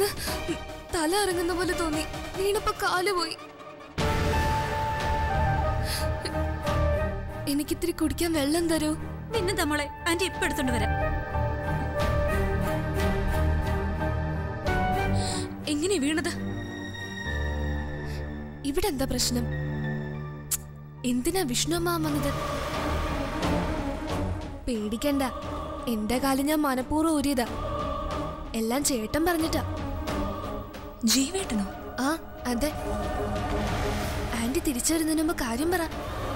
പെട്ടെന്ന് തല ഇറങ്ങുന്ന പോലെ തോന്നി വീണപ്പോ കാല് പോയി എനിക്കിത്തിരി കുടിക്കാൻ വെള്ളം തരൂ പിന്നെ നമ്മളെ ആന്റി ഇപ്പൊ എടുത്തോണ്ട് വരാം എങ്ങനെ വീണത് ഇവിടെ എന്താ പ്രശ്നം എന്തിനാ വിഷ്ണു അമ്മ വന്നത് പേടിക്കണ്ട എന്റെ കാല് ഞാൻ മനഃപൂർവ്വം ഊരിയതാ എല്ലാം ചേട്ടൻ പറഞ്ഞിട്ടാ ജീവേട്ടനോ ആ അതെ ആന്റി തിരിച്ചു വരുന്നതിന് മുമ്പ് കാര്യം പറ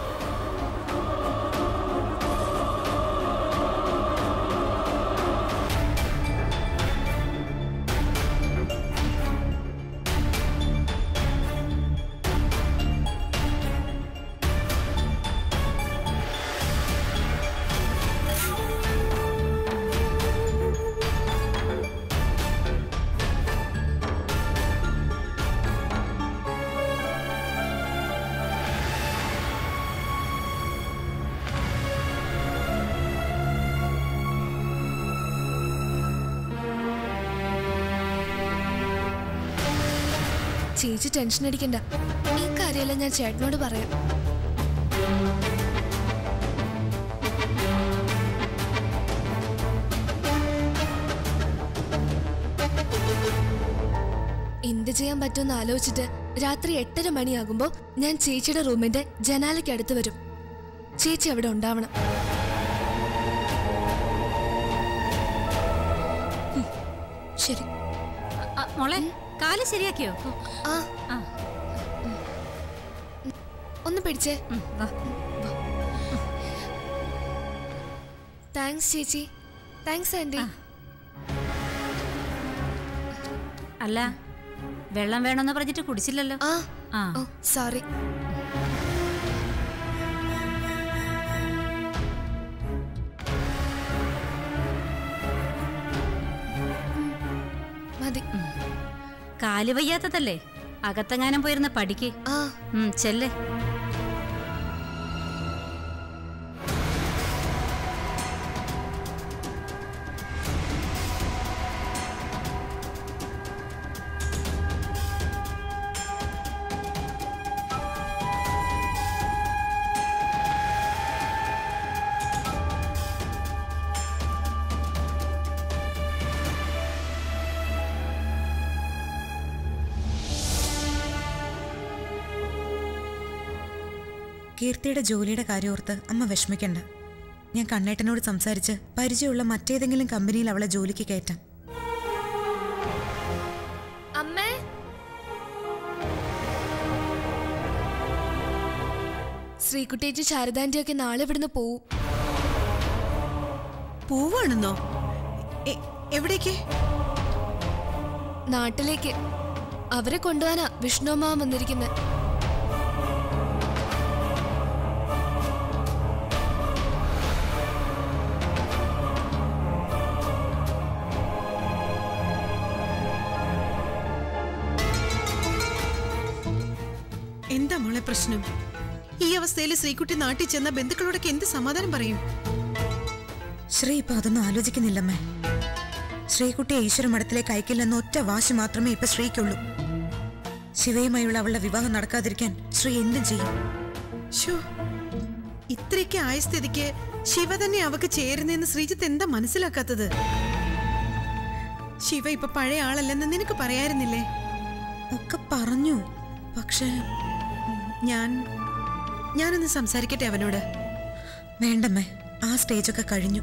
ചേച്ചി ടെൻഷൻ അടിക്കണ്ട ഈ കാര്യമെല്ലാം ഞാൻ ചേട്ടനോട് പറയാം എന്ത് ചെയ്യാൻ പറ്റുമെന്ന് ആലോചിച്ചിട്ട് രാത്രി എട്ടര മണിയാകുമ്പോ ഞാൻ ചേച്ചിയുടെ റൂമിന്റെ ജനാലയ്ക്ക് അടുത്ത് വരും ചേച്ചി അവിടെ ഉണ്ടാവണം ശരി അ, മോളെ കാല് ശരിയാക്കിയോ ആ ആ ഒന്ന് പിടിച്ചേ ഉം, വാ. താങ്ക്സ് ചേച്ചി താങ്ക്സ് ആന്റി അല്ല വെള്ളം വേണമെന്ന് പറഞ്ഞിട്ട് കുടിച്ചില്ലല്ലോ ആ ആ ഓ സോറി മതി കാല് വയ്യാത്തതല്ലേ അകത്തെങ്ങാനും പോയിരുന്ന പഠിക്ക് ആ ഉം, ചെല്ല് കീർത്തിയുടെ ജോലിയുടെ കാര്യോർത്ത് അമ്മ വിഷമിക്കണ്ട ഞാൻ കണ്ണേട്ടനോട് സംസാരിച്ച് പരിചയമുള്ള മറ്റേതെങ്കിലും കമ്പനിയിൽ അവളെ ജോലിക്ക് കയറ്റാം അമ്മേ ശ്രീകുട്ടേച്ചി ശാരദാന്റി ഒക്കെ നാളെ ഇവിടുന്ന് പോവും പോവാണെന്നോ എ- എവിടേക്ക് നാട്ടിലേക്ക് അവരെ കൊണ്ടുപോകാനാ വിഷ്ണു അമ്മ വന്നിരിക്കുന്നത് എന്താ മോളെ പ്രശ്നം ഈ അവസ്ഥയിൽ ശ്രീകുട്ടി നാട്ടിൽ ചെന്ന ബന്ധുക്കളോടൊക്കെ എന്ത് സമാധാനം പറയും ശ്രീ ഇപ്പൊ അതൊന്നും ആലോചിക്കുന്നില്ലമ്മേ ശ്രീകുട്ടിയെ ഈശ്വര മഠത്തിലേക്ക് അയക്കില്ലെന്ന ഒറ്റ വാശി മാത്രമേ ഇപ്പൊ ശ്രീക്കുള്ളൂ ശിവയുമായുള്ള അവളുടെ വിവാഹം നടക്കാതിരിക്കാൻ ശ്രീ എന്തും ചെയ്യും ഷോ ഇത്രയൊക്കെ ആയ സ്ഥിതിക്ക് ശിവ തന്നെ അവക്ക് ചേരുന്നെന്ന് ശ്രീജിത്ത് എന്താ മനസ്സിലാക്കാത്തത് ശിവ ഇപ്പൊ പഴയ ആളല്ലെന്ന് നിനക്ക് പറയായിരുന്നില്ലേ ഒക്കെ പറഞ്ഞു പക്ഷേ ഞാൻ ഞാനൊന്ന് സംസാരിക്കട്ടെ അവനോട് വേണ്ടമ്മേ ആ സ്റ്റേജൊക്കെ കഴിഞ്ഞു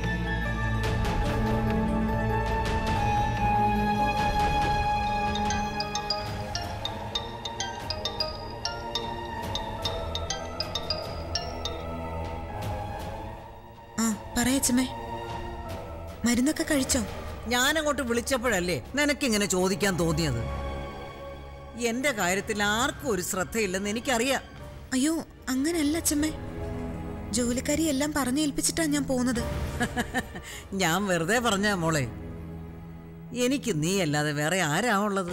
ആ പറയച്ചമ്മേ മരുന്നൊക്കെ കഴിച്ചോ ഞാനങ്ങോട്ട് വിളിച്ചപ്പോഴല്ലേ നിനക്കിങ്ങനെ ചോദിക്കാൻ തോന്നിയത് എന്റെ കാര്യത്തിൽ ആർക്കും ഒരു ശ്രദ്ധയില്ലെന്ന് എനിക്കറിയാം അയ്യോ അങ്ങനല്ല അച്ഛമ്മേ ജോലിക്കാരി എല്ലാം പറഞ്ഞു ഏൽപ്പിച്ചിട്ടാ ഞാൻ പോകുന്നത് ഞാൻ വെറുതെ പറഞ്ഞ മോളെ എനിക്ക് നീ അല്ലാതെ വേറെ ആരാ ഉള്ളത്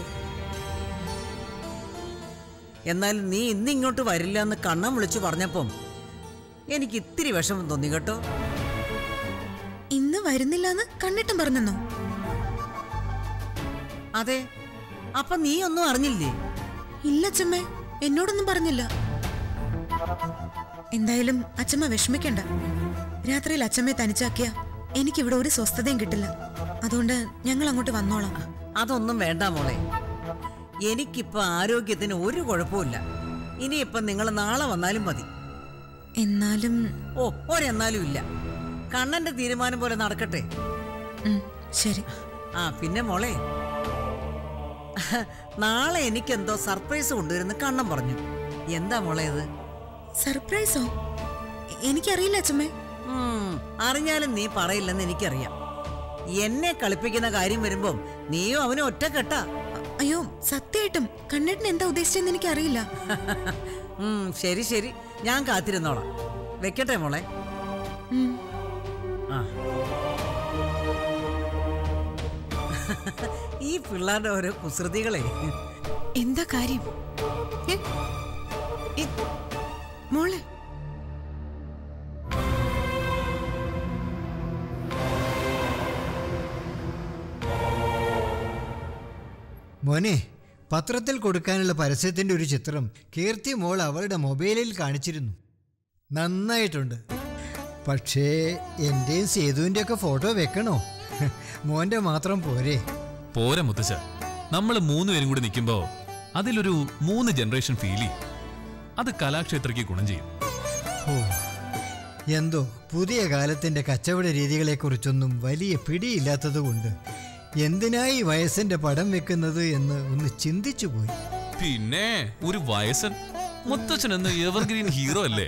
എന്നാൽ നീ ഇന്നിങ്ങോട്ട് വരില്ല എന്ന് കണ്ണം വിളിച്ചു പറഞ്ഞപ്പം എനിക്ക് ഇത്തിരി വിഷമം തോന്നി കേട്ടോ ഇന്ന് വരുന്നില്ലെന്ന് കണ്ണിട്ടും പറഞ്ഞെന്നോ അതെ അപ്പൊ നീ ഒന്നും അറിഞ്ഞില്ലേ ഇല്ല അച്ഛമ്മേ എന്നോടൊന്നും പറഞ്ഞില്ല എന്തായാലും അച്ഛമ്മ വിഷമിക്കണ്ട രാത്രിയിൽ അച്ഛമ്മയെ തനിച്ചാക്കിയ എനിക്കിവിടെ ഒരു സ്വസ്ഥതയും കിട്ടില്ല അതുകൊണ്ട് ഞങ്ങൾ അങ്ങോട്ട് വന്നോളാം അതൊന്നും വേണ്ട മോളെ എനിക്കിപ്പോ ആരോഗ്യത്തിന് ഒരു കുഴപ്പമില്ല ഇനിയിപ്പൊ നിങ്ങൾ നാളെ വന്നാലും മതി എന്നാലും ഓ ഒരെന്നാലും ഇല്ല കണ്ണന്റെ തീരുമാനം പോലെ നടക്കട്ടെ ഉം, ശരി ആ പിന്നെ മോളെ നാളെ എനിക്കെന്തോ സർപ്രൈസ് കൊണ്ടുവരുന്ന കണ്ണൻ പറഞ്ഞു എന്താ മോളെ അത് സർപ്രൈസോ എനിക്കറിയില്ല അച്ഛമ്മേ ഉം, അറിഞ്ഞാലും നീ പറയില്ലെന്ന് എനിക്കറിയാം എന്നെ കളിപ്പിക്കുന്ന കാര്യം വരുമ്പം നീയും അവനും ഒറ്റക്കെട്ടാ അ- അയ്യോ സത്യമായിട്ടും കണ്ണേട്ടൻ എന്താ ഉദ്ദേശിച്ചെന്ന് എനിക്കറിയില്ല ഉം, ശരി ശരി ഞാൻ കാത്തിരുന്നോളാം വെക്കട്ടെ മോളെ ഉം. ആ ഈ പിള്ളേരുടെ ഓരോ കുസൃതികളെ എന്താ കാര്യം ഏ? ഏ, മോളെ മോനെ പത്രത്തിൽ കൊടുക്കാനുള്ള പരസ്യത്തിന്റെ ഒരു ചിത്രം കീർത്തി മോൾ അവളുടെ മൊബൈലിൽ കാണിച്ചിരുന്നു നന്നായിട്ടുണ്ട് പക്ഷേ എൻ്റെയും സേതുവിൻ്റെ ഒക്കെ ഫോട്ടോ വെക്കണോ മോൻ്റെ മാത്രം പോരെ പോരാ മുത്തശ്ശ നമ്മൾ മൂന്നുപേരും കൂടി നിൽക്കുമ്പോ അതിലൊരു മൂന്ന് ജനറേഷൻ ഫീൽ ചെയ്യും അത് കലാക്ഷേത്രയ്ക്ക് ഗുണം ചെയ്യും ഓ എന്തോ പുതിയ കാലത്തിൻ്റെ കച്ചവട രീതികളെക്കുറിച്ചൊന്നും വലിയ പിടിയില്ലാത്തതുകൊണ്ട് എന്തിനായി വയസ്സിൻ്റെ പടം വെക്കുന്നത് എന്ന് ഒന്ന് ചിന്തിച്ചു പോയി പിന്നെ ഒരു വയസ്സൻ മുത്തച്ഛൻ എന്ന എവർഗ്രീൻ ഹീറോ അല്ലേ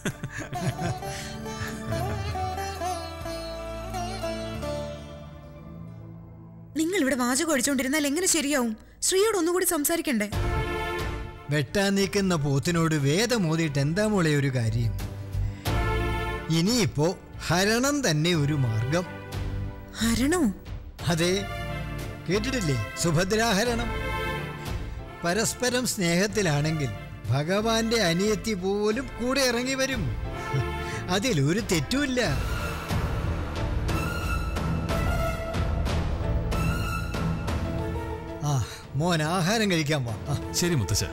നിങ്ങൾ ഇവിടെ വാചകം അടിച്ചുകൊണ്ടിരുന്നാൽ എങ്ങനെ ശരിയാവും ശ്രീയോട് ഒന്നുകൂടി സംസാരിക്കണ്ടേ വെട്ടാൻ നീക്കുന്ന പോത്തിനോട് വേദമോതിയിട്ട് എന്താ മോളെ ഒരു കാര്യം ഇനിയിപ്പോ ഹരണം തന്നെ ഒരു മാർഗം ഹരണോ അതെ കേട്ടിട്ടില്ലേ സുഭദ്രാഹരണം പരസ്പരം സ്നേഹത്തിലാണെങ്കിൽ ഭഗവാന്റെ അനിയത്തി പോലും കൂടെ ഇറങ്ങി വരും അതിലൊരു തെറ്റുമില്ല ആ മോൻ ആഹാരം കഴിക്കാൻ വാ ആ ശരി മുത്തശ്ശ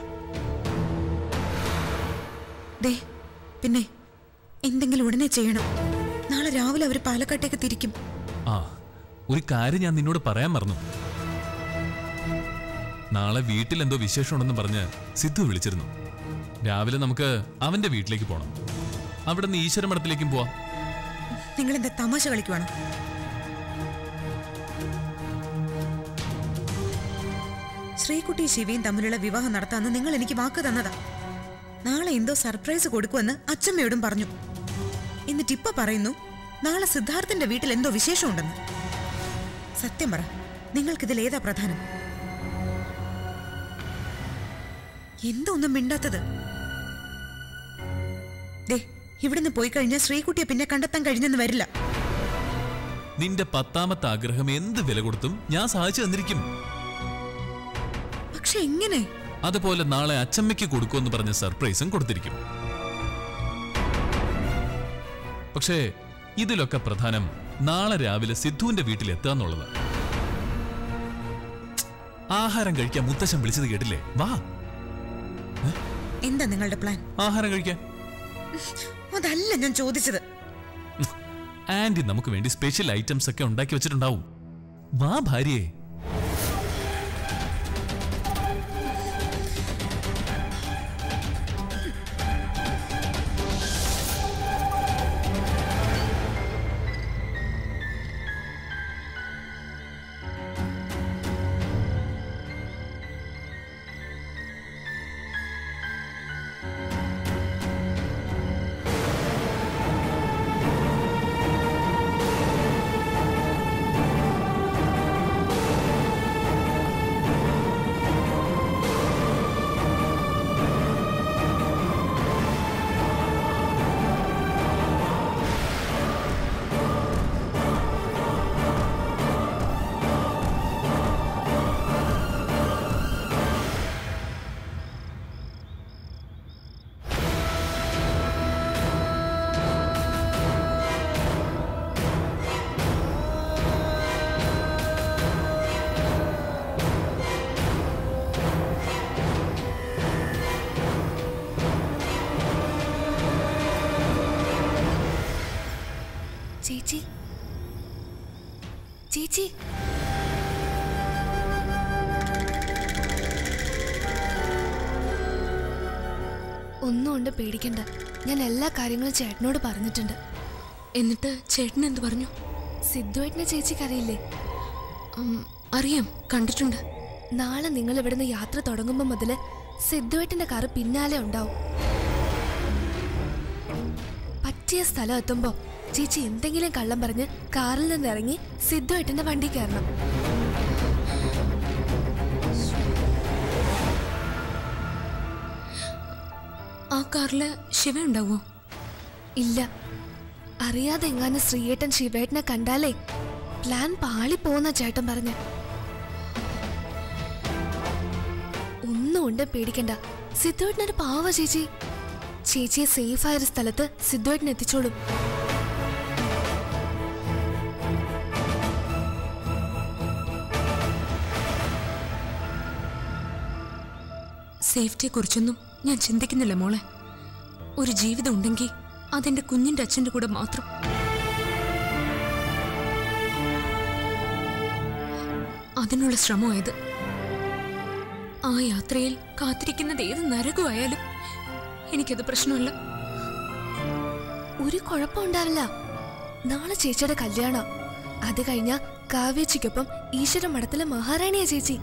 ദേ പിന്നെ എന്തെങ്കിലും ഉടനെ ചെയ്യണം നാളെ രാവിലെ അവർ പാലക്കാട്ടേക്ക് തിരിക്കും ആ ഒരു കാര്യം ഞാൻ നിന്നോട് പറയാൻ മറന്നു നാളെ വീട്ടിൽ എന്തോ വിശേഷമുണ്ടെന്ന് പറഞ്ഞ് സിദ്ധു വിളിച്ചിരുന്നു രാവിലെ നമുക്ക് അവന്റെ വീട്ടിലേക്ക് പോണം അവിടെ നിന്ന് ഈശ്വര മഠത്തിലേക്കും പോവാം നിങ്ങൾ എന്താ തമാശ കളിക്കുവാണോ ശ്രീകുട്ടി ശിവയും തമ്മിലുള്ള വിവാഹം നടത്താമെന്ന് നിങ്ങൾ എനിക്ക് വാക്ക് തന്നതാ നാളെ എന്തോ സർപ്രൈസ് കൊടുക്കുമെന്ന് അച്ഛമ്മയോടും പറഞ്ഞു എന്നിട്ട് ഇപ്പൊ പറയുന്നു നാളെ സിദ്ധാർത്ഥന്റെ വീട്ടിൽ എന്തോ വിശേഷമുണ്ടെന്ന് സത്യം പറ നിങ്ങൾക്കിതിൽ ഏതാ പ്രധാനം എന്താ ഒന്നും മിണ്ടാത്തത് ദേ ഇവിടുന്ന് പോയി കഴിഞ്ഞാൽ ശ്രീകുട്ടിയെ പിന്നെ കണ്ടെത്താൻ കഴിഞ്ഞെന്ന് വരില്ല നിന്റെ പത്താമത്തെ ആഗ്രഹം എന്ത് വില കൊടുത്തും ഞാൻ സാധിച്ചു തന്നിരിക്കും പക്ഷെ എങ്ങനെ അതുപോലെ നാളെ അച്ചമ്മയ്ക്ക് കൊടുക്കുമെന്ന് പറഞ്ഞ സർപ്രൈസും കൊടുത്തിരിക്കും പക്ഷേ ഇതിലൊക്കെ പ്രധാനം നാളെ രാവിലെ സിദ്ധുവിന്റെ വീട്ടിൽ എത്താന്നുള്ളത് ആഹാരം കഴിക്കാൻ മുത്തശ്ശൻ വിളിച്ചത് കേട്ടില്ലേ വാ എന്താ നിങ്ങളുടെ പ്ലാൻ ആഹാരം കഴിക്കാൻ അതല്ല ഞാൻ ചോദിച്ചത് ആന്റി നമുക്ക് വേണ്ടി സ്പെഷ്യൽ ഐറ്റംസ് ഒക്കെ ഉണ്ടാക്കി വെച്ചിട്ടുണ്ടാവും വാ ഭാര്യയെ ചേച്ചി ഒന്നും കൊണ്ട് പേടിക്കണ്ട ഞാൻ എല്ലാ കാര്യങ്ങളും ചേട്ടനോട് പറഞ്ഞിട്ടുണ്ട് എന്നിട്ട് ചേട്ടൻ എന്ത് പറഞ്ഞു സിദ്ധുവേട്ടനെ ചേച്ചിക്കറിയില്ലേ ഉം, അറിയാം കണ്ടിട്ടുണ്ട് നാളെ നിങ്ങൾ ഇവിടുന്ന് യാത്ര തുടങ്ങുമ്പോൾ മുതല് സിദ്ധുവേട്ടന്റെ കാറ് പിന്നാലെ ഉണ്ടാവും പറ്റിയ സ്ഥലം എത്തുമ്പോ ചേച്ചി എന്തെങ്കിലും കള്ളം പറഞ്ഞ് കാറിൽ നിന്ന് ഇറങ്ങി സിദ്ധുവേട്ടന്റെ വണ്ടി കയറണം ആ കാറില് ശിവ ഉണ്ടാവോ ഇല്ല അറിയാതെ എങ്ങാനും ശ്രീയേട്ടൻ ശിവേട്ടനെ കണ്ടാലേ പ്ലാൻ പാളി പോകുന്ന ചേട്ടൻ പറഞ്ഞ ഒന്നും ഉണ്ട് പേടിക്കണ്ട സിദ്ധുവേട്ടനൊരു പാവ ചേച്ചി ചേച്ചിയെ സേഫായ ഒരു സ്ഥലത്ത് സിദ്ധുവേട്ടൻ എത്തിച്ചോളും സേഫ്റ്റിയെക്കുറിച്ചൊന്നും ഞാൻ ചിന്തിക്കുന്നില്ല മോളെ ഒരു ജീവിതം ഉണ്ടെങ്കിൽ അതെന്റെ കുഞ്ഞിന്റെ അച്ഛന്റെ കൂടെ മാത്രം അതിനുള്ള ശ്രമമായത് ആ യാത്രയിൽ കാത്തിരിക്കുന്നത് ഏത് നരകമായാലും എനിക്കത് പ്രശ്നമല്ല ഒരു കുഴപ്പമുണ്ടാവില്ല നാളെ ചേച്ചിയുടെ കല്യാണം അത് കഴിഞ്ഞ കാവ്യച്ചിക്കൊപ്പം ഈശ്വര മഠത്തിലെ മഹാറാണിയാ ചേച്ചി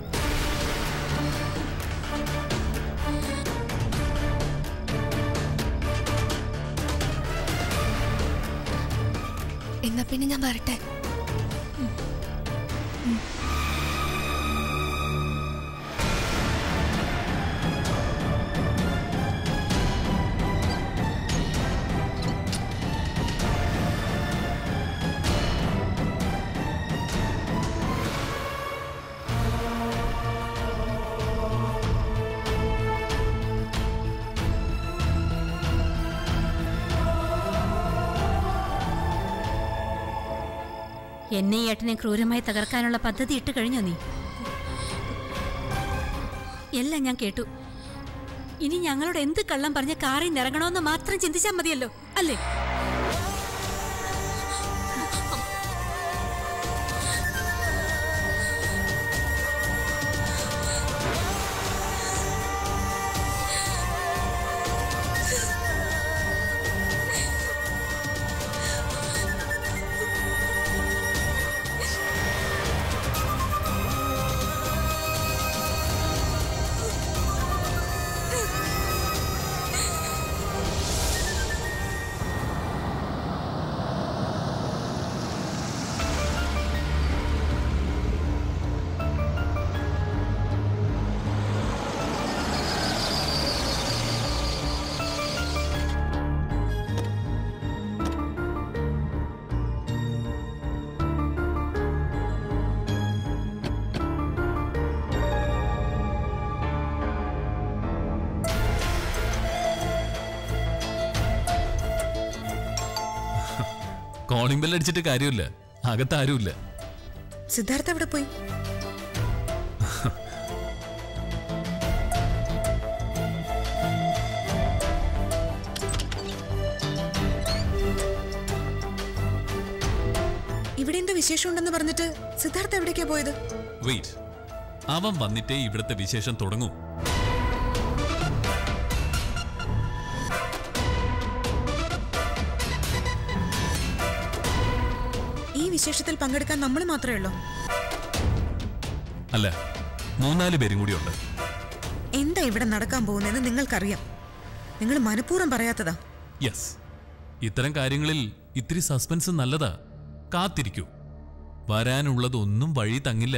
എന്നാ പിന്നെ ഞാൻ വരട്ടെ എന്നെ ഈ ഏട്ടനെ ക്രൂരമായി തകർക്കാനുള്ള പദ്ധതി ഇട്ട് കഴിഞ്ഞോ നീ എല്ലാം ഞാൻ കേട്ടു ഇനി ഞങ്ങളോട് എന്ത് കള്ളം പറഞ്ഞ് കാറിൽ നിന്ന് ഇറങ്ങണമെന്ന് മാത്രം ചിന്തിച്ചാൽ മതിയല്ലോ അല്ലേ കോളിംഗ് ബെൽ അടിച്ചിട്ട് കാര്യമില്ല അകത്ത് ആരുമില്ല സിദ്ധാർത്ഥ എവിടെ പോയി ഇവിടെ എന്തോ വിശേഷം ഉണ്ടെന്ന് പറഞ്ഞിട്ട് സിദ്ധാർത്ഥ എവിടേക്കാ പോയത് വെയിറ്റ് അവൻ വന്നിട്ടേ ഇവിടുത്തെ വിശേഷം തുടങ്ങൂ ഈ വിശേഷത്തിൽ പങ്കെടുക്കാൻ നമ്മൾ മാത്രമേ ഉള്ളൂ അല്ല മൂന്നാല് പേരും കൂടിയുണ്ട് എന്താ ഇവിടെ നടക്കാൻ പോകുന്നതെന്ന് നിങ്ങൾക്കറിയാം നിങ്ങൾ മനഃപൂർവ്വം പറയാത്തതാ യെസ് ഇത്തരം കാര്യങ്ങളിൽ ഇത്തിരി സസ്പെൻസ് നല്ലതാ കാത്തിരിക്കൂ വരാനുള്ളതൊന്നും വഴി തങ്ങില്ല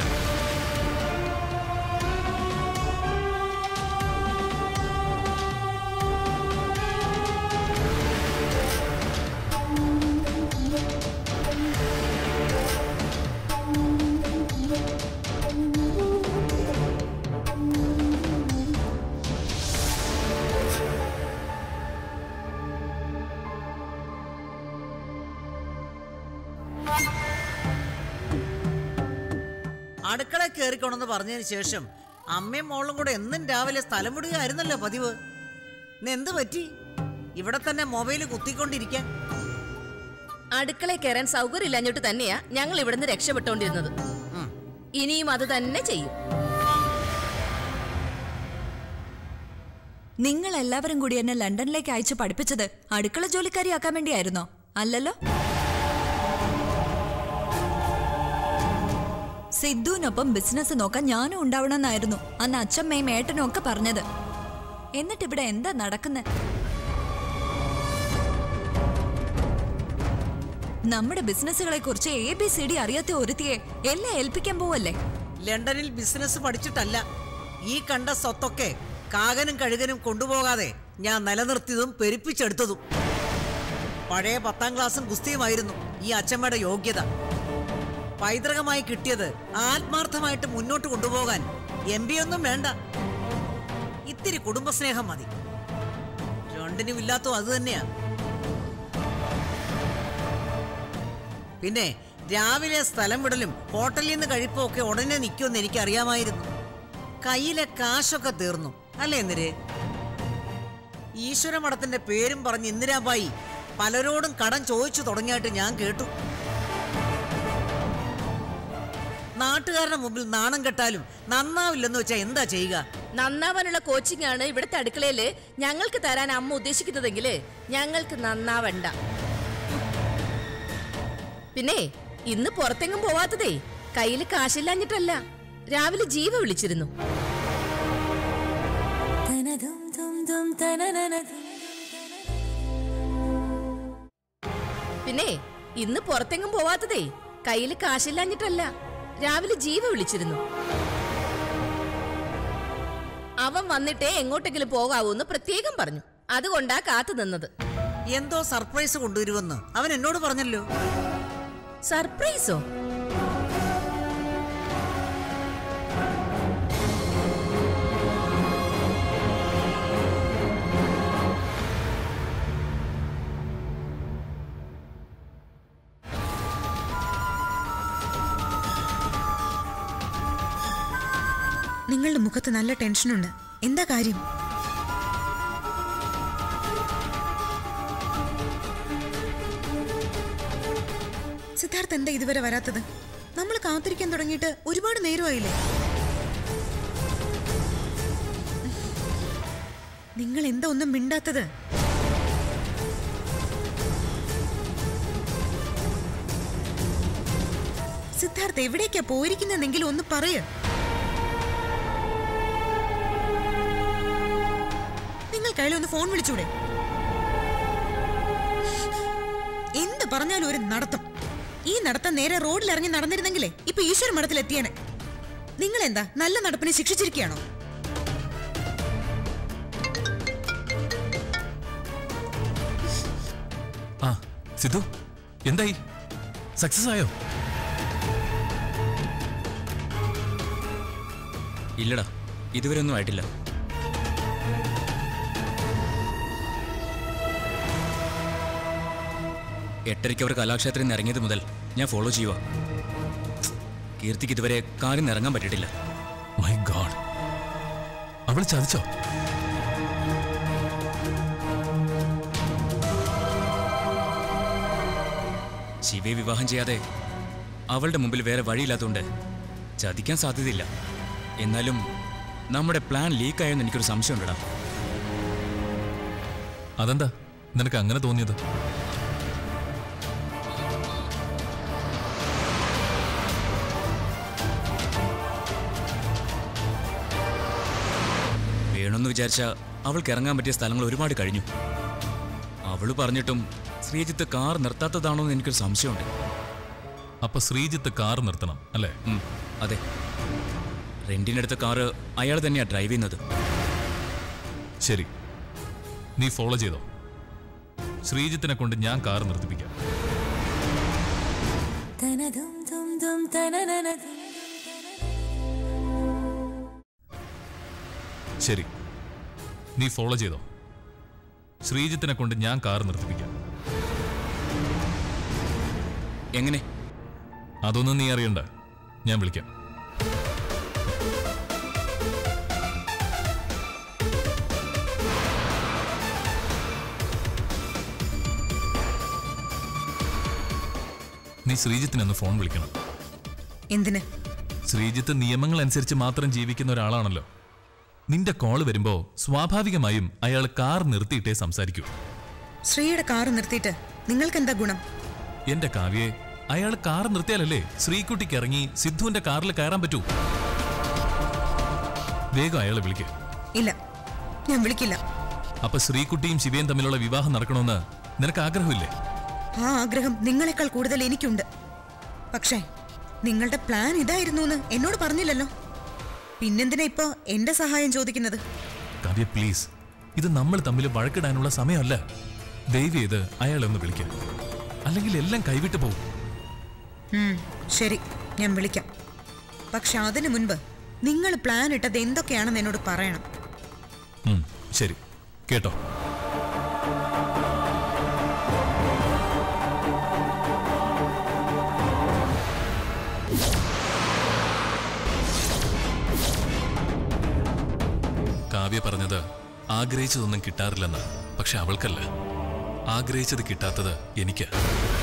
അടുക്കള കയറിക്കോണെന്ന് പറഞ്ഞതിന് ശേഷം അമ്മയും മോളും കൂടെ എന്നും രാവിലെ സ്ഥലം വിടുകയായിരുന്നല്ലോ പതിവ് ഇന്ന് എന്ത് പറ്റി ഇവിടെ തന്നെ മൊബൈൽ കുത്തിക്കൊണ്ടിരിക്കാൻ അടുക്കളയിൽ കയറാൻ സൗകര്യമില്ലാഞ്ഞിട്ട് തന്നെയാ ഞങ്ങൾ ഇവിടുന്ന് രക്ഷപ്പെട്ടോണ്ടിരുന്നത് ഇനിയും അത് തന്നെ ചെയ്യും നിങ്ങൾ എല്ലാവരും കൂടി എന്നെ ലണ്ടനിലേക്ക് അയച്ചു പഠിപ്പിച്ചത് അടുക്കള ജോലിക്കാരിയാക്കാൻ വേണ്ടിയായിരുന്നോ അല്ലല്ലോ സിദ്ധുവിനൊപ്പം ബിസിനസ് നോക്കാൻ ഞാനും ഉണ്ടാവണമെന്നായിരുന്നു അന്ന് അച്ഛമ്മയും ഏട്ടനും ഒക്കെ പറഞ്ഞത് എന്നിട്ട് ഇവിടെ എന്താ നടക്കുന്നത് നമ്മുടെ ബിസിനസ്സുകളെ കുറിച്ച് എ ബി സി ഡി അറിയാത്ത ഒരുത്തിയെ എല്ലാം ഏൽപ്പിക്കാൻ പോവല്ലേ ലണ്ടനിൽ ബിസിനസ് പഠിച്ചിട്ടല്ല ഈ കണ്ട സ്വത്തൊക്കെ കാകനും കഴുകനും കൊണ്ടുപോകാതെ ഞാൻ നിലനിർത്തിയതും പെരുപ്പിച്ചെടുത്തതും പഴയ പത്താം ക്ലാസ്സും ഗുസ്തിയുമായിരുന്നു ഈ അച്ഛമ്മയുടെ യോഗ്യത പൈതൃകമായി കിട്ടിയത് ആത്മാർത്ഥമായിട്ട് മുന്നോട്ട് കൊണ്ടുപോകാൻ എം ബി ഒന്നും വേണ്ട ഇത്തിരി കുടുംബസ്നേഹം മതി രണ്ടിനും ഇല്ലാത്തോ അത് തന്നെയാ പിന്നെ രാവിലെ സ്ഥലം വിടലും ഹോട്ടലിൽ നിന്ന് കഴിപ്പും ഒക്കെ ഉടനെ നിൽക്കുമെന്ന് എനിക്കറിയാമായിരുന്നു കയ്യിലെ കാശൊക്കെ തീർന്നു അല്ലേ എന്തിര് ഈശ്വരമഠത്തിന്റെ പേരും പറഞ്ഞ് ഇന്ദിരാബായി പലരോടും കടം ചോദിച്ചു തുടങ്ങിയായിട്ട് ഞാൻ കേട്ടു നാട്ടുകാരുടെ മുമ്പിൽ നാണം കെട്ടാലും നന്നാവില്ലെന്ന് വെച്ചാൽ എന്താ ചെയ്യുക നന്നാവാനുള്ള കോച്ചിങ് ആണ് ഇവിടുത്തെ അടുക്കളയില് ഞങ്ങൾക്ക് തരാൻ അമ്മ ഉദ്ദേശിക്കുന്നതെങ്കില് ഞങ്ങൾക്ക് നന്നാവണ്ട പിന്നെ ഇന്ന് പുറത്തെങ്ങും പോവാത്തതേ കയ്യിൽ കാശില്ലാഞ്ഞിട്ടല്ല രാവിലെ ജീവ വിളിച്ചിരുന്നു പിന്നെ ഇന്ന് പുറത്തെങ്ങും പോവാത്തതേ കയ്യിൽ കാശില്ലാഞ്ഞിട്ടല്ല രാവിലെ ജീവ വിളിച്ചിരുന്നു അവൻ വന്നിട്ടേ എങ്ങോട്ടെങ്കിലും പോകാവൂന്ന് പ്രത്യേകം പറഞ്ഞു അതുകൊണ്ടാ കാത്തു നിന്നത് എന്തോ സർപ്രൈസ് കൊണ്ടുവരുമെന്ന് അവൻ എന്നോട് പറഞ്ഞല്ലോ സർപ്രൈസോ നിങ്ങളുടെ മുഖത്ത് നല്ല ടെൻഷനുണ്ട് എന്താ കാര്യം സിദ്ധാർത്ഥ് എന്താ ഇതുവരെ വരാത്തത് നമ്മൾ കാത്തിരിക്കാൻ തുടങ്ങിയിട്ട് ഒരുപാട് നേരമായില്ലേ നിങ്ങൾ എന്താ ഒന്നും മിണ്ടാത്തത് സിദ്ധാർത്ഥ് എവിടേക്കാ പോയിരിക്കുന്നെങ്കിലും ഒന്ന് പറയ നിങ്ങൾ കയ്യിൽ ഒന്ന് ഫോൺ വിളിച്ചൂടെ എന്ത് പറഞ്ഞാലും ഒരു നടത്തം ഈ നടത്തം നേരെ റോഡിൽ ഇറങ്ങി നടന്നിരുന്നെങ്കിലേ ഇപ്പൊ ഈശ്വര മഠത്തിൽ എത്തിയേനെ നിങ്ങൾ എന്താ നല്ല നടപ്പിനെ ശിക്ഷിച്ചിരിക്കുകയാണോ ആ സിദ്ധു എന്തായി സക്സസ് ആയോ ഇല്ലടാ ഇതുവരെ ഒന്നും ആയിട്ടില്ല എട്ടരയ്ക്ക് അവർ കലാക്ഷേത്രത്തിൽ നിന്ന് ഇറങ്ങിയത് മുതൽ ഞാൻ ഫോളോ ചെയ്യുക കീർത്തിക്ക് ഇതുവരെ കാര്യം ഇറങ്ങാൻ പറ്റിയിട്ടില്ല മൈ ഗാഡ് അവൾ ചതിച്ചോ ശിവയെ വിവാഹം ചെയ്യാതെ അവളുടെ മുമ്പിൽ വേറെ വഴിയില്ലാത്തതുകൊണ്ട് ചതിക്കാൻ സാധ്യതയില്ല എന്നാലും നമ്മുടെ പ്ലാൻ ലീക്കായെന്ന് എനിക്കൊരു സംശയമുണ്ടടാ അതെന്താ നിനക്ക് അങ്ങനെ തോന്നിയത് വേണമെന്ന് വിചാരിച്ച അവൾക്ക് ഇറങ്ങാൻ പറ്റിയ സ്ഥലങ്ങൾ ഒരുപാട് കഴിഞ്ഞു അവള് പറഞ്ഞിട്ടും ശ്രീജിത്ത് കാർ നിർത്താത്തതാണോ എന്ന് എനിക്കൊരു സംശയമുണ്ട് അപ്പൊ ശ്രീജിത്ത് കാർ നിർത്തണം അല്ലേ ഉം, അതെ റെന്റിനെടുത്ത കാറ് അയാൾ തന്നെയാ ഡ്രൈവ് ചെയ്യുന്നത് ശരി നീ ഫോളോ ചെയ്തോ ശ്രീജിത്തിനെ കൊണ്ട് ഞാൻ കാർ നിർത്തിപ്പിക്കാം ശരി നീ ഫോളോ ചെയ്തോ ശ്രീജിത്തിനെ കൊണ്ട് ഞാൻ കാർ നിർത്തിപ്പിക്കാം എങ്ങനെ അതൊന്നും നീ അറിയണ്ട ഞാൻ വിളിക്കാം നീ ശ്രീജിത്തിനൊന്ന് ഫോൺ വിളിക്കണം എന്തിന് ശ്രീജിത്ത് നിയമങ്ങൾ അനുസരിച്ച് മാത്രം ജീവിക്കുന്ന ഒരാളാണല്ലോ നിന്റെ കോള് വരുമ്പോ സ്വാഭാവികമായും അയാൾ കാർ നിർത്തിയിട്ടേ സംസാരിക്കൂ ശ്രീയുടെ കാറ് നിർത്തിയിട്ട് നിങ്ങൾക്ക് എന്താ ഗുണം എന്റെ കാവ്യെ അയാൾ കാർ നിർത്തിയാലല്ലേ ശ്രീകുട്ടിക്ക് ഇറങ്ങി സിദ്ധുവിന്റെ കാറിൽ കയറാൻ പറ്റൂ വേഗം അയാളെ വിളിക്ക് ഇല്ല ഞാൻ വിളിക്കില്ല അപ്പൊ ശ്രീകുട്ടിയും ശിവയും തമ്മിലുള്ള വിവാഹം നടക്കണമെന്ന് നിനക്ക് ആഗ്രഹമില്ലേ ആ ആഗ്രഹം നിങ്ങളെക്കാൾ കൂടുതൽ എനിക്കുണ്ട് പക്ഷേ നിങ്ങളുടെ പ്ലാൻ ഇതായിരുന്നു എന്ന് എന്നോട് പറഞ്ഞില്ലല്ലോ പിന്നെന്തിനാ ഇപ്പോ എന്റെ സഹായം ചോദിക്കുന്നത് കാവ്യ പ്ലീസ് ഇത് നമ്മൾ തമ്മിൽ വഴക്കിടാനുള്ള സമയമല്ല ദയവ് ചെയ്ത് അയാളെ ഒന്ന് വിളിക്കാം അല്ലെങ്കിൽ എല്ലാം കൈവിട്ട് പോകും ഉം, ശരി ഞാൻ വിളിക്കാം പക്ഷെ അതിനു മുൻപ് നിങ്ങൾ പ്ലാൻ ഇട്ടത് എന്തൊക്കെയാണെന്ന് എന്നോട് പറയണം ഉം, ശരി കേട്ടോ കാവ്യ പറഞ്ഞത് ആഗ്രഹിച്ചതൊന്നും കിട്ടാറില്ലെന്ന് പക്ഷെ അവൾക്കല്ല ആഗ്രഹിച്ചത് കിട്ടാത്തത് എനിക്ക്